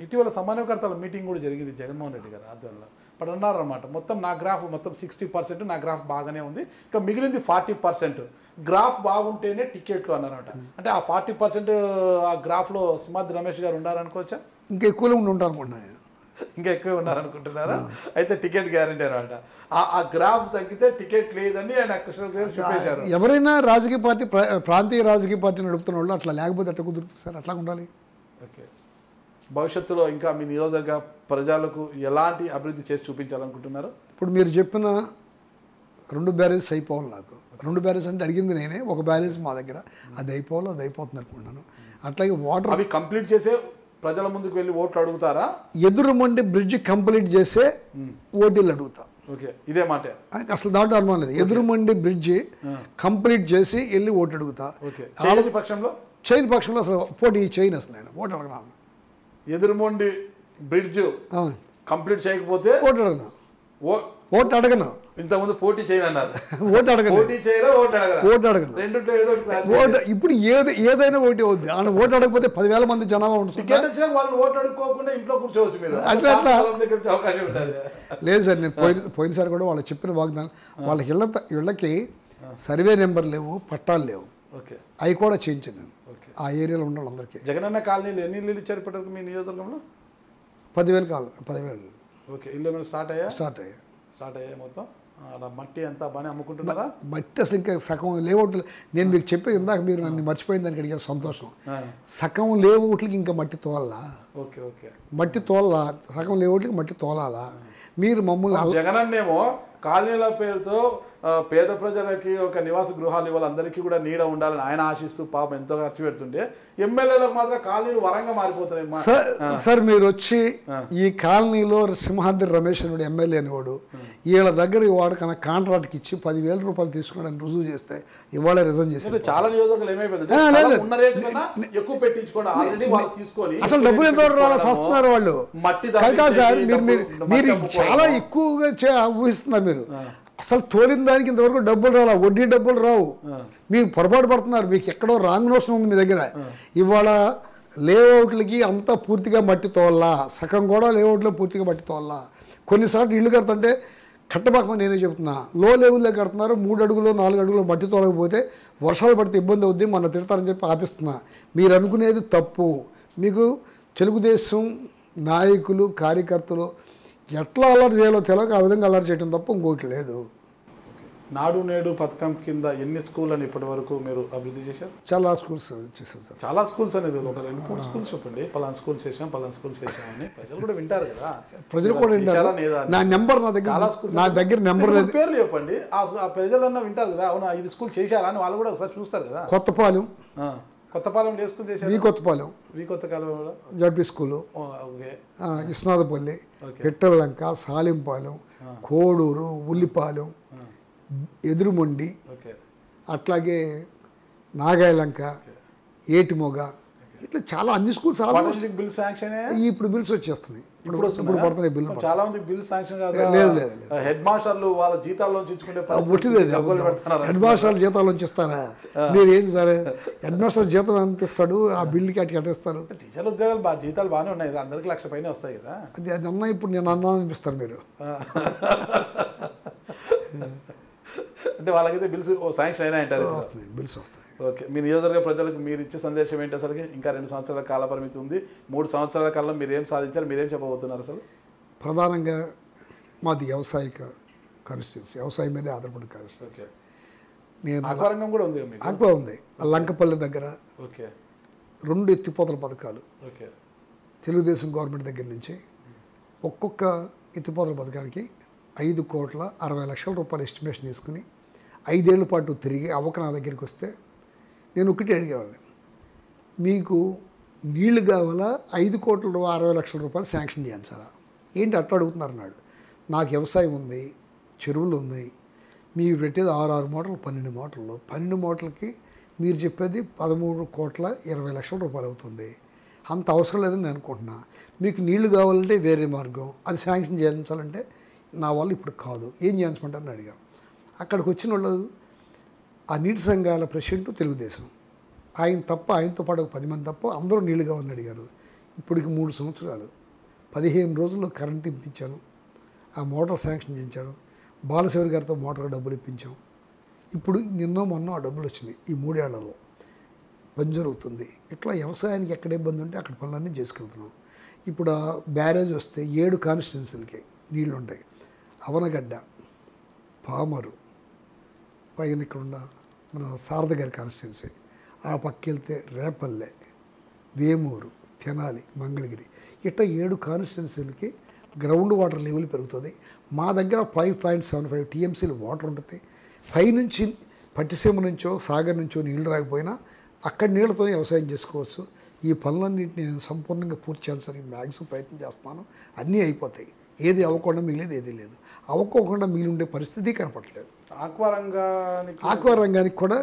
ఇటీవల సమన్వయకర్తల మీటింగ్ కూడా జరిగింది జగన్మోహన్ రెడ్డి గారు ఆధ్వర్యంలో ఇప్పుడు అన్నారన్నమాట మొత్తం నా గ్రాఫ్ మొత్తం సిక్స్టీ పర్సెంట్ నా గ్రాఫ్ బాగానే ఉంది ఇంకా మిగిలింది ఫార్టీ పర్సెంట్ గ్రాఫ్ బాగుంటేనే టికెట్లు అన్నారన్నమాట అంటే ఆ ఫార్టీ పర్సెంట్ ఆ గ్రాఫ్లో సింహాద్రి రమేష్ గారు ఉండారనుకోవచ్చా ఇంకా ఎక్కువలో ఉండి ఉంటారు అనుకుంటున్నాను ఇంకా ఎక్కువ ఉన్నారనుకుంటున్నారా అయితే టికెట్ గ్యారంటీ అనమాట ఆ ఆ గ్రాఫ్ తగ్గితే టికెట్ లేదని ఆయన కృష్ణ గారు చూపించారు ఎవరైనా రాజకీయ పార్టీ ప్రా- ప్రాంతీయ రాజకీయ పార్టీ నడుపుతున్న వాళ్ళు అట్లా లేకపోతే ఎట్లా కుదురుతుంది సార్ అట్లా ఉండాలి ఓకే భవిష్యత్తులో ఇంకా మీ నియోజకవర్గ ప్రజలకు ఎలాంటి అభివృద్ధి చేసి చూపించాలనుకుంటున్నారు ఇప్పుడు మీరు చెప్పిన రెండు బ్యారేజ్ అయిపోవాలి నాకు రెండు బ్యారేజ్ అంటే అడిగింది నేనే ఒక బ్యారేజ్ మా దగ్గర అది అయిపోవాలి అది అయిపోతుంది అనుకుంటున్నాను అట్లాగే వాటర్ అవి కంప్లీట్ చేసే ప్రజల ముందుకు వెళ్ళి ఓట్లు అడుగుతారా ఎదురుమండి బ్రిడ్జ్ కంప్లీట్ చేసే ఓటీలు అడుగుతా ఓకే ఇదే మాట అసలు దాంట్లో అనుమానం లేదు ఎదురుమండి బ్రిడ్జ్ కంప్లీట్ చేసి వెళ్ళి ఓటు అడుగుతా ఓకే చేయని పక్షంలో చైన్ పక్షంలో అసలు పోటీ చైన్ అసలు నేను ఓటు అడగను ఎదురుమొండి బ్రిడ్జ్ ఆ, కంప్లీట్ చేయకపోతే ఓటు అడగను ఓ ఓటు అడగను ఇంతకుముందు పోటీ చేయను అన్నారు ఓటు అడగను పోటీ చేయరా ఓటు అడగరా ఓటు అడగను రెండుంటే ఏదో ఒకటి clarity. ఓటు ఇప్పుడు ఏది ఏదైనా ఓటే అవుద్ది ఆయన ఓటు అడగకపోతే పదివేల మంది జనాభా ఉంటుంది టికెట్ వచ్చినా వాళ్ళు ఓటు అడుక్కోకుండా ఇంట్లో కూర్చోవచ్చు మీరు అట్లా అట్లా. వాళ్ళ దగ్గర నుంచి అవకాశం ఉంటుంది లేదు సార్ నేను పోయిన పోయినసారి కూడా వాళ్ళు చెప్పిన వాగ్దానం వాళ్ళకి ఇళ్ళ ఇళ్ళకి సర్వే నెంబర్ లేవు పట్టాలు లేవు ఓకే అవి కూడా చేయించాను నేను ఓకే ఆ ఏరియాలో ఉన్న వాళ్ళందరికీ జగనన్న కాలనీలు ఎన్ని ఇల్లు ఇచ్చారు ఇప్పటివరకు మీ నియోజకవర్గంలో పదివేలు కావాలి పదివేలు ఓకే ఇల్లు ఏమైనా స్టార్ట్ అయ్యా స్టార్ట్ అయ్యాయి స్టార్ట్ అయ్యాయి మొత్తం ఆడ మట్టి అంతా బాగానే అమ్ముకుంటున్నారా మట్టి అసలు ఇంకా సగం లేఅవుట్లు నేను మీకు చెప్పేది ఇందాక మీరు నన్ను మర్చిపోయింది దానికి అడిగారు సంతోషం ఆ, సగం లేఅవుట్లకి ఇంకా మట్టి తోలాలా ఓకే ఓకే మట్టి తోలాలా సగం లేఅవుట్లకి మట్టి తోలాలా మీరు మమ్మల్ని అల- జగనన్నేమో కాలనీల పేరుతో ఆ, పేద ప్రజలకి ఒక నివాస గృహాలు ఇవ్వాలి అందరికీ కూడా నీడ ఉండాలని ఆయన ఆశిస్తూ పాపం ఎంతో ఖర్చు పెడుతుంటే ఎమ్మెల్యేలకు మాత్రం కాలనీలు వరంగా మారిపోతున్నాయి మా- సార్ సార్ మీరు వచ్చి ఈ కాలనీలో సింహాద్రి రమేష్ అనుడు ఎమ్మెల్యే అనేవాడు వీళ్ళ దగ్గర వాడు కన్నా కాంట్రాక్ట్కి ఇచ్చి పదివేల రూపాయలు తీసుకున్నాడని రుజువు చేస్తే ఇవాళ రిజైన్ చేశారు అంటే చాలా నియోజకవర్గాలు ఏమైపోయింది ఆ, లేదు, లేదు. ఉన్న రేటు కన్నా ఎక్కువ పెట్టించుకోండి ఆల్రెడీ వాళ్ళు తీసుకొని అసలు డబ్బులు ఎంత రాలా సస్తున్నారు వాళ్ళు మట్టి కాదు కాదు సార్ మీరు మీరు డబ్బులు- మీరు మట్టి అమ్ముకోవడము. చాలా ఎక్కువగా చే- ఊహిస్తున్నారు మీరు అసలు తోలిన దానికి ఇంతవరకు డబ్బులు రాలా వడ్డీ డబ్బులు రావు మీరు పొరపాటు పడుతున్నారు మీకు ఎక్కడో రాంగ్ నోషన్ ఉంది మీ దగ్గర ఇవాళ లేఅవుట్లకి అంతా పూర్తిగా మట్టి తోల్లా సగం కూడా లేఅవుట్లో పూర్తిగా మట్టి తోల్లా కొన్నిసార్లు ఇల్లు కడుతుంటే కట్టబాకమని నేనే చెప్తున్నా లో లెవెల్లో కడుతున్నారు మూడు అడుగులు నాలుగు అడుగులు మట్టి తోలకపోతే వర్షాలు పడితే ఇబ్బంది అవుద్ది మన తిడతారని చెప్పి ఆపిస్తున్నా మీరు అనుకునేది తప్పు మీకు తెలుగుదేశం నాయకులు కార్యకర్తలు ఎట్లా అల్లరి చేయాలో తెలియక ఆ విధంగా అల్లరి చేయడం తప్ప ఇంకోటి లేదు నాడు నేడు పథకం కింద ఎన్ని స్కూల్ అని ఇప్పటి వరకు మీరు అభివృద్ధి చేశారు చాలా స్కూల్స్ చేశారు సార్ చాలా స్కూల్స్ అనేది ఒక రెండు మూడు స్కూల్స్ చెప్పండి పలానా స్కూల్స్ చేసాం పలానా స్కూల్స్ చేసాం అని ప్రజలు కూడా వింటారు కదా ప్రజలు కూడా చేశారా వింటారు లేదా అని. నా నెంబర్ నా దగ్గర చాలా స్కూల్స్ నా దగ్గర నెంబర్ రెండు లేదు మూడు పేర్లు చెప్పండి ఆ ఆ ప్రజలన్నా వింటారు కదా అవునా ఇది స్కూల్ చేశారా అని వాళ్ళు కూడా ఒకసారి చూస్తారు కదా కొత్తపాలెం ఆ, కొత్తపాలెం ఏ స్కూల్ చేశారు వి కొత్తపాలెం వి కొత్త కాలంలో జడ్పీ స్కూలు ఓ, ఓకే ఆ, ఇస్నాదపల్లి ఓకే. పిట్టలంక సాలింపాలెం కోడూరు ఉల్లిపాలెం ఎదురుమొండి ఓకే అట్లాగే నాగాయలంక ఏటిమొగ ఇట్లా చాలా అన్ని schools almost water bill sanction ఇప్పుడు బిల్స్ వచ్చేస్తున్నాయి ఇప్పుడు ఇప్పుడు ఇప్పుడు పడుతున్నాయి బిల్లు చాలా మంది బిల్ శాంక్షన్ కాదు లేదు, లేదు, లేదు. హెడ్ మాస్టర్లు వాళ్ళ జీతాల్లో ఇచ్చుకునే ఒట్టిదే డబ్బులు పెడుతున్నారు హెడ్ మాస్టర్ జీతాలు ఇస్తారా మీరు ఏంటి సార్ హెడ్ మాస్టర్ జీతం ఎంత ఇస్తాడు ఆ బిల్లుకి అటు కట్టేస్తారు టీచర్ ఉద్యోగాలు బాగా జీతాలు బాగానే ఉన్నాయి కదా అందరికి లక్ష పైన వస్తాయి కదా అది అది అన్నా ఇప్పుడు నేను అన్నా అనిపిస్తారు మీరు అంటే వాళ్ళకైతే బిల్స్ శాంక్షన్ అయినా అంటారు కదా. వస్తున్నాయి బిల్స్ వస్తాయి ఓకే మీ నియోజకవర్గ ప్రజలకు మీరు ఇచ్చే సందేశం ఏంటి అసలు ఇంకా రెండు సంవత్సరాల కాల పరిమితి ఉంది మూడు సంవత్సరాల కాలంలో మీరు ఏం సాధించారు మీరేం చెప్పబోతున్నారు అసలు ప్రధానంగా మాది వ్యవసాయక కాన్స్టిట్యున్సీ వ్యవసాయం మీదే ఆధారపడిన కాన్స్టిట్యున్సీ ఓకే నేను ఆకారంగం కూడా ఉంది మీకు ఆక్వా ఉంది ఆ లంకపల్లి దగ్గర ఓకే రెండు ఎత్తిపోతల పథకాలు ఓకే తెలుగుదేశం గవర్నమెంట్ దగ్గర నుంచి ఒక్కొక్క ఎత్తిపోతల పథకానికి ఐదు కోట్ల అరవై లక్షల రూపాయలు ఎస్టిమేషన్ తీసుకుని ఐదేళ్ల పాటు తిరిగి అవ్వక నా దగ్గరికి వస్తే నేను ఒకటి అడిగేవాడిని మీకు నీళ్లు కావాలా ఐదు కోట్ల రూ- అరవై లక్షల రూపాయలు శాంక్షన్ చేయించాలా ఏంటి అట్లా అడుగుతున్నారు నాడు నాకు వ్యవసాయం ఉంది చెరువులు ఉన్నాయి మీరు పెట్టేది ఆరు ఆరు మోటార్లు పన్నెండు మోటార్లు పన్నెండు మోటార్లకి మీరు చెప్పేది పదమూడు కోట్ల ఇరవై లక్షల రూపాయలు అవుతుంది అంత అవసరం లేదని నేను అనుకుంటున్నా మీకు నీళ్లు కావాలంటే వేరే మార్గం అది శాంక్షన్ చేయించాలంటే నా వల్ల ఇప్పుడు కాదు ఏం చేయించమంటారని అడిగాం అక్కడికి వచ్చిన వాళ్ళు ఆ నీటి సంఘాల ప్రెసిడెంట్ తెలుగుదేశం ఆయన తప్ప ఆయనతో పాటు ఒక పది మంది తప్ప అందరూ నీళ్ళు కావాలని అడిగారు ఇప్పటికి మూడు సంవత్సరాలు పదిహేను రోజుల్లో కరెంట్ ఇప్పించాను ఆ మోటార్ శాంక్షన్ చేయించాను బాలశివరి గారితో మోటార్ డబ్బులు ఇప్పించాం ఇప్పుడు నిన్న మొన్న ఆ డబ్బులు వచ్చినాయి ఈ మూడేళ్లలో పని జరుగుతుంది ఇట్లా వ్యవసాయానికి ఎక్కడ ఇబ్బంది ఉంటే అక్కడ పనులన్నీ చేసుకెళ్తున్నాం ఇప్పుడు ఆ బ్యారేజ్ వస్తే ఏడు కాన్స్టిట్యున్సీలకి నీళ్లు ఉంటాయి అవనగడ్డ పామరు పైన ఇక్కడ ఉన్న మన శారద గారి కాన్స్టిట్యున్సీ ఆ పక్క వెళ్తే రేపల్లె వేమూరు తెనాలి మంగళగిరి ఇట్లా ఏడు కాన్స్టిట్యున్సీలకి గ్రౌండ్ వాటర్ లెవెల్ పెరుగుతుంది మా దగ్గర ఫైవ్ పాయింట్ సెవెన్ ఫైవ్ టీఎంసీలు వాటర్ ఉంటుంది పైనుంచి పట్టిసీమ నుంచో సాగర్ నుంచో నీళ్లు రాకపోయినా అక్కడ నీళ్ళతో వ్యవసాయం చేసుకోవచ్చు ఈ పనులన్నింటినీ నేను సంపూర్ణంగా పూర్తి చేయాల్సిన మ్యాక్సిమం ప్రయత్నం చేస్తున్నాను అన్నీ అయిపోతాయి ఏది అవ్వకుండా మిగిలేదు ఏది లేదు అవ్వకోకుండా మిగిలి ఉండే పరిస్థితి కనపడలేదు ఆక్వా రంగానికి ఆక్వా రంగానికి కూడా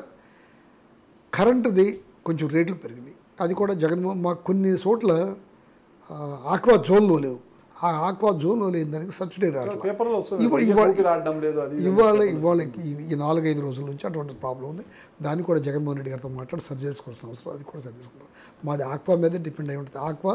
కరెంటుది కొంచెం రేట్లు పెరిగినాయి అది కూడా జగన్మోహన్ మాకు కొన్ని చోట్ల ఆ, ఆక్వా జోన్లో లేవు ఆ ఆక్వా జోన్లో లేని దానికి సబ్సిడీ రావట్లేదు పేపర్లో వస్తుంది ఇవ్వ- బియ్యం ఇవ్వ- ఊపిరి ఆడడం లేదు అది ఇది. ఇవాళ ఇవాళ ఈ- ఈ నాలుగైదు రోజుల నుంచి అటువంటి ప్రాబ్లం ఉంది దాన్ని కూడా జగన్మోహన్ రెడ్డి గారితో మాట్లాడి సరి చేసుకోవాల్సిన అవసరం అది కూడా సరి చేసుకుంటాం మాది ఆక్వా మీద డిపెండ్ అయి ఉంటుంది ఆక్వా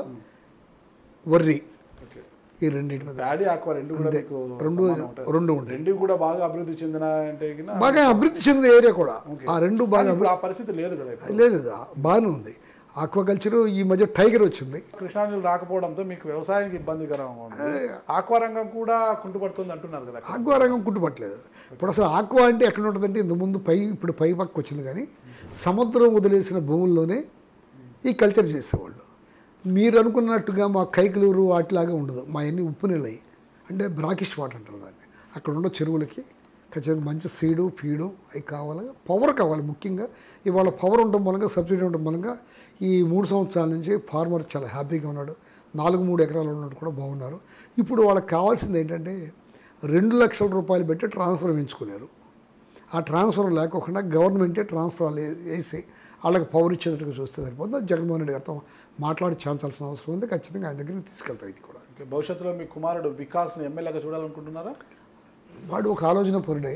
వర్రి ఓకే. ఈ రెండింటి మీద ప్యాడీ ఆక్వా రెండు కూడా మీకు రెండు సమానం ఉంటుంది. రెండు ఉంటాయి రెండు కూడా బాగా అభివృద్ధి చెందిన అంటే గిన బాగా అభివృద్ధి చెందిన ఏరియా కూడా ఆ రెండు బాగా ఇప్పుడు ఆ పరిస్థితి లేదు కదా ఇప్పుడు. లేదు లేదు, బాగానే ఉంది ఆక్వాకల్చర్ ఈ మధ్య టైగర్ వచ్చింది కృష్ణా నీళ్ళు రాకపోవడంతో మీకు వ్యవసాయానికి ఇబ్బందికరంగా ఉంది ఆక్వా రంగం కూడా కుంటుపడుతుంది అంటున్నారు కదా ఆక్వా రంగం కుట్టుపట్టలేదు ఇప్పుడు అసలు ఆక్వా అంటే ఎక్కడ ఉంటుందంటే ఇంతకుముందు పై ఇప్పుడు పై పక్క వచ్చింది కానీ సముద్రం వదిలేసిన భూముల్లోనే ఈ కల్చర్ చేసేవాళ్ళు మీరు అనుకున్నట్టుగా మా కైకలూరు వాటిలాగా ఉండదు మా అన్ని ఉప్పు నీళ్ళయి అంటే బ్రాకిష్ వాటర్ అంటారు దాన్ని అక్కడ ఉన్న చెరువులకి ఖచ్చితంగా మంచి సీడు ఫీడు అవి కావాలి పవర్ కావాలి ముఖ్యంగా ఇవాళ పవర్ ఉండడం మూలంగా సబ్సిడీ ఉండడం మూలంగా ఈ మూడు సంవత్సరాల నుంచి ఫార్మర్ చాలా హ్యాపీగా ఉన్నాడు నాలుగు మూడు ఎకరాలు ఉన్నట్టు కూడా బాగున్నారు ఇప్పుడు వాళ్ళకి కావాల్సింది ఏంటంటే రెండు లక్షల రూపాయలు పెట్టి ట్రాన్స్ఫర్ వేయించుకోలేరు ఆ ట్రాన్స్ఫర్ లేకోకుండా గవర్నమెంటే ట్రాన్స్ఫర్ వేసి వాళ్ళకి పవర్ ఇచ్చేటట్టుగా చూస్తే సరిపోతుంది అది జగన్మోహన్ రెడ్డి గారితో మాట్లాడి చేయించాల్సిన అవసరం ఉంది ఖచ్చితంగా ఆయన దగ్గరికి తీసుకెళ్తాం ఇది కూడా ఓకే, భవిష్యత్తులో మీ కుమారుడు వికాస్ని ఎమ్మెల్యేగా చూడాలనుకుంటున్నారా వాడు ఒక ఆలోచన పొరుడే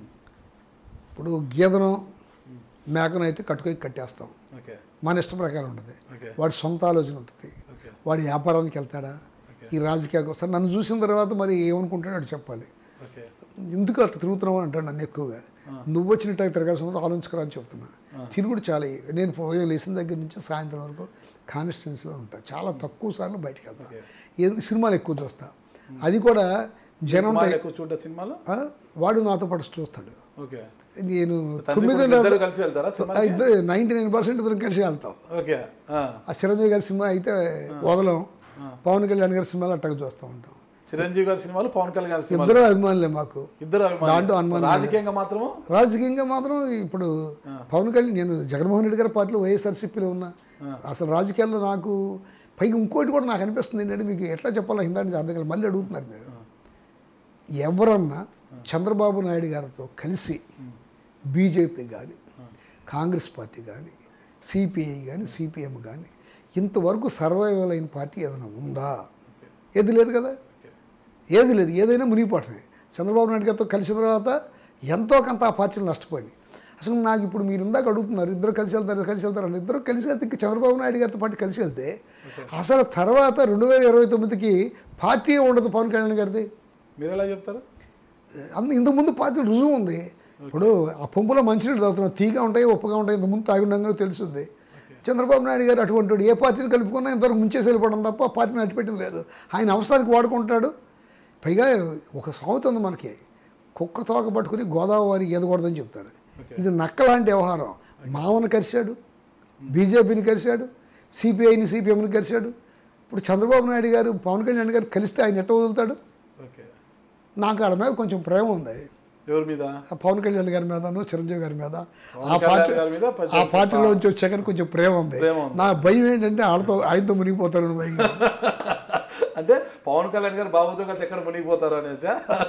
ఇప్పుడు గీదను మేకను అయితే కట్టుకొని కట్టేస్తాం ఓకే మన ఇష్ట ప్రకారం ఉంటుంది ఓకే వాడి సొంత ఆలోచన ఉంటుంది ఓకే వాడి వ్యాపారానికి వెళ్తాడా ఈ రాజకీయాలకు వస్తాడు నన్ను చూసిన తర్వాత మరి ఏమనుకుంటాడో వాడు చెప్పాలి ఓకే ఎందుకు అట్లా తిరుగుతున్నావు అని అంటాడు నన్ను ఎక్కువగా నువ్వు వచ్చినట్టు తిరగాల్సిన వాళ్ళు ఆలోచించరా అని చెప్తున్నా తిరుగుడు చాలా నేను ఉదయం లేచిన దగ్గర నుంచి సాయంత్రం వరకు కాన్స్టిట్యున్సీలో ఉంటా చాలా తక్కువ సార్లు బయటకు వెళ్తా ఎందుకు సినిమాలు ఎక్కువ చూస్తా అది కూడా జనం కుమారుడు ఎక్కువ చూడ సినిమాలు ఆ, వాడు నాతో పాటు చూస్తాడు ఓకే నేను తండ్రి తొమ్మిది కొడుకు ఇద్దరు కలిసి వెళ్తారా సినిమా ఇద్దరు నైంటీ నైన్ పర్సెంట్ ఇద్దరం కలిసి వెళ్తాం ఓకే ఆ. ఆ చిరంజీవి గారి సినిమా అయితే వదలం పవన్ కళ్యాణ్ గారి సినిమాలు అట్టగా చూస్తూ ఉంటాం చిరంజీవి గారి సినిమాలు పవన్ కళ్యాణ్ గారి సినిమాలు ఇద్దరు అభిమానులే మాకు ఇద్దరు దాంట్లో అభిమానులు. అనుమానం రాజకీయంగా మాత్రము రాజకీయంగా మాత్రం ఇప్పుడు పవన్ కళ్యాణ్ నేను జగన్మోహన్ రెడ్డి గారి పార్టీలో వైఎస్ఆర్సీపీలో ఉన్నా అసలు రాజకీయాల్లో నాకు పైగా ఇంకోటి కూడా నాకు అనిపిస్తుంది ఏంటంటే మీకు ఎట్లా చెప్పాలో హిందా నుంచి అర్థం కాదు మళ్ళీ అడుగుతున్నారు మీరు ఎవరన్నా చంద్రబాబు నాయుడు గారితో కలిసి బీజేపీ కానీ కాంగ్రెస్ పార్టీ కానీ సిపిఐ కానీ సిపిఎం కానీ ఇంతవరకు సర్వైవల్ అయిన పార్టీ ఏదైనా ఉందా ఏది లేదు కదా ఏది లేదు ఏదైనా మునిగిపోవటమే చంద్రబాబు నాయుడు గారితో కలిసిన తర్వాత ఎంతో కొంత ఆ పార్టీలు నష్టపోయింది అసలు నాకు ఇప్పుడు మీరు ఇందాక అడుగుతున్నారు ఇద్దరు కలిసి వెళ్తారు కలిసి వెళ్తారు అని ఇద్దరు కలిసి వెళ్తే ఇంకా చంద్రబాబు నాయుడు గారితో పాటు కలిసి వెళ్తే అసలు తర్వాత రెండు వేల ఇరవై తొమ్మిదికి పార్టీ ఉండదు పవన్ కళ్యాణ్ గారిది మీరు ఎలా చెప్తారు అంత ఇంతకుముందు పార్టీ రుజువు ఉంది ఇప్పుడు ఆ పంపులో మంచినీళ్ళు తాగుతున్నాం తీగా ఉంటాయి ఉప్పగా ఉంటాయి ఇంతకుముందు తాగి ఉండగా తెలుస్తుంది చంద్రబాబు నాయుడు గారు అటువంటి వాడు ఏ పార్టీని కలుపుకున్నా ఇంతవరకు ముంచేసి వెళ్ళిపోవడం తప్ప ఆ పార్టీని అట్టిపెట్టింది లేదు ఆయన అవసరానికి వాడుకుంటాడు పైగా ఒక సామెత ఉంది మనకి కుక్క తోక పట్టుకుని గోదావరి ఎదగకూడదని చెప్తాడు ఇది నక్కలాంటి వ్యవహారం మావను కరిశాడు బీజేపీని కలిశాడు సిపిఐని సిపిఎంని కలిశాడు ఇప్పుడు చంద్రబాబు నాయుడు గారు పవన్ కళ్యాణ్ గారు కలిస్తే ఆయన ఎట్ట వదులుతాడు ఓకే నాకు వాళ్ళ మీద కొంచెం ప్రేమ ఉంది ఎవరి మీద ఆ పవన్ కళ్యాణ్ గారి మీదను చిరంజీవి గారి మీద ఆ కళ్యాణ్ పార్టీ గారి మీద ప- ఆ పార్టీలో నుంచి వచ్చాకని కొంచెం ప్రేమ ఉంది ప్రేమ ఉంది. నా భయం ఏంటంటే వాళ్ళతో ఆయనతో మునిగిపోతాను భయం అంటే పవన్ కళ్యాణ్ గారు బాబుతో కలిసి ఎక్కడ మునిగిపోతారు అనేసి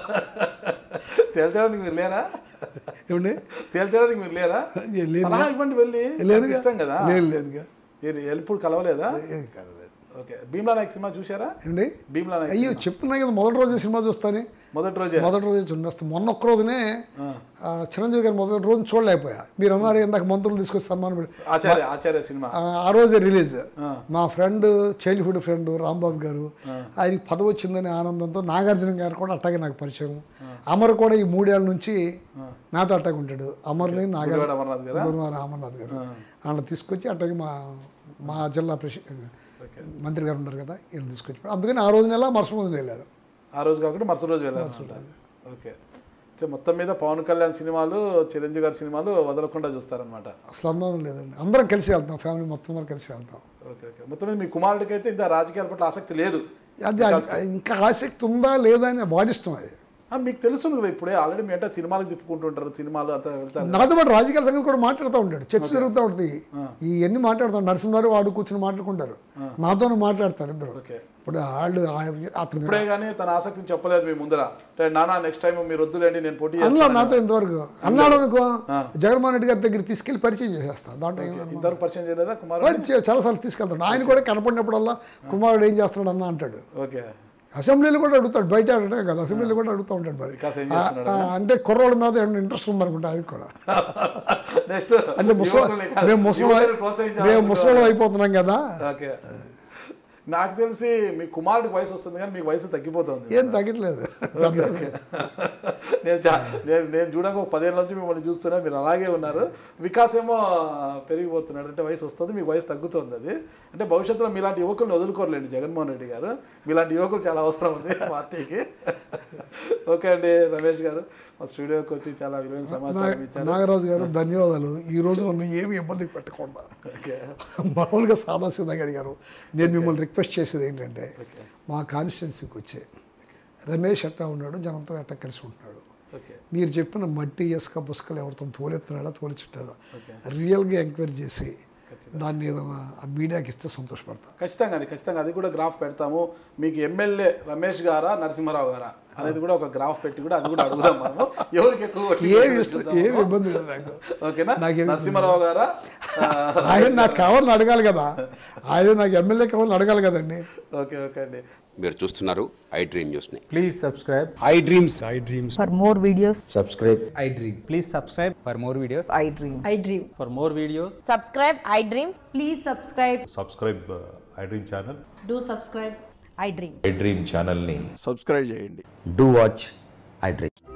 తేల్చడానికి మీరు లేరా ఏమండి తేల్చడానికి మీరు లేరా లేదు. సలహా ఇవ్వండి వెళ్ళి లేదుగా ఇష్టం కదా లేదు లేదుగా మీరు ఎప్పుడు కలవలేదా ఏం కాదు, లేదు. ఓకే భీమ్లా నాయక్ సినిమా చూసారా ఏమండి భీమ్లా నాయక్ అయ్యో చెప్తున్నా కదా మొదటి రోజు సినిమా చూస్తాను మొదటి రోజే మొదటి రోజు చూడేస్తాను మొన్న ఒక్క రోజునే ఆ, చిరంజీవి గారు మొదటి రోజు చూడలేకపోయా మీరు అన్నారు ఇందాక మంత్రులు తీసుకొచ్చి సన్మానం పెట్టి ఆచార్య ఆచార్య సినిమా ఆ, ఆ రోజే రిలీజ్ మా ఫ్రెండ్ చైల్డ్హుడ్ ఫ్రెండ్ రాంబాబు గారు ఆయనకి పదవి వచ్చిందని ఆనందంతో నాగార్జున గారు కూడా అట్టాగే నాకు పరిచయం అమర్ కూడా ఈ మూడేళ్ల నుంచి నాతో అట్టాగే ఉంటాడు అమర్ని నాగార్జున గుడివాడ అమర్నాథ్ గారా గురువారం అమర్నాథ్ గారు వాళ్ళని తీసుకొచ్చి అట్టాగే మా మా జిల్లా ప్రెసి మంత్రి గారు ఉన్నారు కదా వీళ్ళు తీసుకొచ్చి అందుకని ఆ రోజు నెల మరుసటి రోజున వెళ్ళారు ఆ రోజు కాకుండా మరుసటి రోజు వెళ్ళాలి ఓకే అంటే మొత్తం మీద పవన్ కళ్యాణ్ సినిమాలు చిరంజీవి గారి సినిమాలు వదలకుండా చూస్తారనమాట అసలు అనుమానం లేదండి అందరం కలిసి వెళ్తాం ఫ్యామిలీ మొత్తం అందరం కలిసి వెళ్తాం ఓకే ఓకే మొత్తం మీద మీ కుమారుడికి అయితే ఇంత రాజకీయాల పట్ల ఆసక్తి లేదు అది అది ఇంకా ఆసక్తి ఉందా లేదా అని వాడిస్తాం అది ఆ, మీకు తెలుస్తుంది కదా ఇప్పుడే ఆల్రెడీ మీ అంటే సినిమాలకు తిప్పుకుంటుంటారు సినిమాలు అంతా వెళ్తారు నాతో పాటు రాజకీయాల సంగతి కూడా మాట్లాడుతూ ఉంటాడు చర్చ జరుగుతూ ఉంటుంది ఇవన్నీ మాట్లాడతాం నరసింహారు వాడు కూర్చొని మాట్లాడుకుంటారు నాతోనే మాట్లాడతారు ఇద్దరు ఓకే ఇప్పుడు వాళ్ళు ఆ- అతను ఇప్పుడే కానీ తన ఆసక్తిని చెప్పలేదు మీ ముందర అంటే నానా నెక్స్ట్ టైం మీరు వద్దులేండి నేను పోటీ అందులో చేస్తాను నాతో ఇంతవరకు అన్నాడు అనుకో జగన్మోహన్ రెడ్డి గారి దగ్గర తీసుకెళ్లి పరిచయం చేసేస్తా దాంట్లో ఏం- ఇంతవరకు పరిచయం చేయలేదా కుమారుడు పరిచయం చాలాసార్లు తీసుకెళ్తాడు ఆయన కూడా కనపడినప్పుడల్లా కుమారుడు ఏం చేస్తున్నాడు అన్న అంటాడు ఓకే అసెంబ్లీలో కూడా అడుగుతాడు బయట అడగడే కదా అసెంబ్లీలో కూడా అడుగుతూ ఉంటాడు మరి వికాస్ ఏం ఆ, చేస్తున్నాడు ఆ, అంటే కుర్రోళ్ళ మీద ఏమైనా ఇంట్రెస్ట్ ఉందనుకుంటా ఆయనకు కూడా నెక్స్ట్ అంటే ముసలి మేము ముసలి మేము ముసలి అయిపోతున్నాం కదా ఓకే నాకు తెలిసి మీ కుమారుడికి వయసు వస్తుంది కానీ మీకు వయసు తగ్గిపోతుంది ఏం తగ్గట్లేదు ఓకే, ఓకే. నేను చా- నేను నేను చూడక ఒక పదేళ్ళ నుంచి మిమ్మల్ని చూస్తున్నా మీరు అలాగే ఉన్నారు వికాస్ ఏమో పెరిగిపోతున్నాడు అంటే వయసు వస్తుంది మీకు వయసు తగ్గుతుంది అది అంటే భవిష్యత్తులో మీలాంటి యువకుల్ని వదులుకోరలేండి జగన్మోహన్ రెడ్డి గారు మీలాంటి యువకులు చాలా అవసరం ఉంది పార్టీకి ఓకే అండి రమేష్ గారు మా స్టూడియోకి వచ్చి చాలా విలువైన సమాచారం ఇచ్చారు నాగరాజు గారు ధన్యవాదాలు ఈ రోజు నన్ను ఏమి ఇబ్బంది పెట్టకుండా ఓకే మామూలుగా సాదాసీదాగా అడిగారు నేను మిమ్మల్ని రిక్వెస్ట్ చేసేది ఏంటంటే మా కాన్స్టిట్యున్సీకి వచ్చే రమేష్ ఎట్టా ఉన్నాడు జనంతో ఎట్టా కలిసి ఉంటున్నాడు ఓకే మీరు చెప్పిన మట్టి ఇసుక పుసుకలు ఎవరితో తోలెత్తున్నాడా తోలిచుట్టాడా రియల్గా ఎంక్వైరీ చేసి దాన్ని ఏదైనా ఆ మీడియాకి ఇస్తే సంతోషపడతా ఖచ్చితంగా అండి ఖచ్చితంగా అది కూడా గ్రాఫ్ పెడతాము మీకు ఎమ్మెల్యే రమేష్ గారా నరసింహారావు గారా అనేది కూడా ఒక గ్రాఫ్ పెట్టి కూడా అది కూడా అడుగుదాం మనము ఎవరికి ఎక్కువ ఓట్లు ఏమి వేస్తారో ఇష్టం చూద్దాము. ఏమి ఇబ్బంది లేదు నాకు ఓకేనా నాకేం నరసింహారావు గారా ఆ, ఆయన నాకు కావాలని అడగాలి కదా ఆయన నాకు ఎమ్మెల్యే కావాలని అడగాలి కదండి ఓకే ఓకే అండి మీరు చూస్తున్నారు ఐ డ్రీమ్ న్యూస్ని Please subscribe. I dreams For more videos, I dream. Please subscribe for more videos. I dream. I dream. For more videos, Subscribe, I dream. Please subscribe. Subscribe I dream channel Do subscribe. I dream. I dream ఛానల్ని do watch I dream.